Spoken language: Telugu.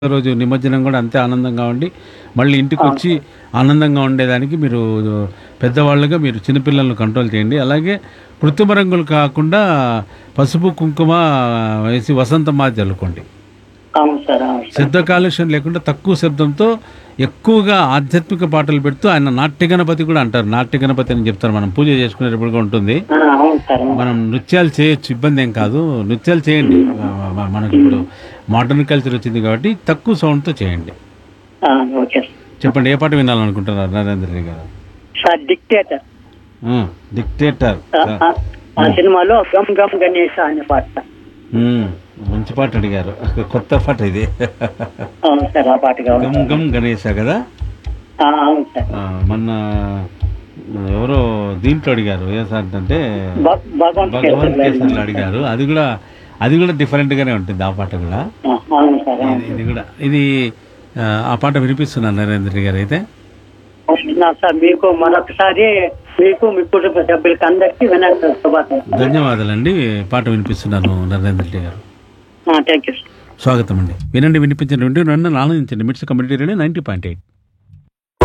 రోజు నిమజ్జనం కూడా అంతే ఆనందంగా ఉండి మళ్ళీ ఇంటికి వచ్చి ఆనందంగా ఉండేదానికి మీరు పెద్దవాళ్ళుగా మీరు చిన్నపిల్లలను కంట్రోల్ చేయండి అలాగే కృత్రిమ రంగులు కాకుండా పసుపు కుంకుమ వేసి వసంతమాది చల్లుకోండి అవును సార్ అవును సార్ శబ్ద కాలుష్యం లేకుండా తక్కువ శబ్దంతో ఎక్కువగా ఆధ్యాత్మిక పాటలు పెడుతూ ఆయన నాట్య గణపతి కూడా అంటారు నాట్య గణపతి అని చెప్తారు మనం పూజ చేసుకునేటప్పుడు కూడా ఉంటుంది ఆ, అవును సార్ అవును. మనం నృత్యాలు చేయొచ్చు ఇబ్బంది ఏం కాదు నృత్యాలు చేయండి మ- మనకి ఇప్పుడు మోడర్న్ కల్చర్ వచ్చింది కాబట్టి తక్కువ సౌండ్తో చేయండి ఆ, ఓకే సార్ చెప్పండి ఏ పాట వినాలనుకుంటున్నారు నరేంద్ర రెడ్డి గారు సార్ డిక్టేటర్ ఆ, డిక్టేటర్ ఆ, ఆ, ఆ సినిమాలో గమ్ గమ్ గణేష అనే పాట ఉమ్, మంచి పాట అడిగారు కొత్త పాట ఇది అవును సార్ ఆ పాట కావాలి గమ్ గమ్ గణేశ కదా ఆ, అవును సార్ ఆ, మొన్న ఎవరో దీంట్లో అడిగారు ఏ సార్ అంటే భ- భగవంత్ భగవంత్ కేసరి కేసరిలో అడిగారు అది కూడా అది కూడా different గానే ఉంటుంది ఆ పాట కూడా ఆ, అవును సార్ అవును. ఇది- ఇది కూడా ఇది ఆ, ఆ పాట వినిపిస్తున్నాను నరేంద్ర రెడ్డి గారు అయితే అవునా సార్ మీకు మరొకసారి మీకు మీ కుటుంబ సభ్యులకి అందరికీ వినాయక శుభాకాంక్షలు ధన్యవాదాలండి పాట వినిపిస్తున్నాను నరేంద్ర రెడ్డి గారు థ్యాంక్ యూ సార్ స్వాగతం అండి వినండి వినిపించండి రెండు రెండు ఆనందించండి MITS community radio ninety point eight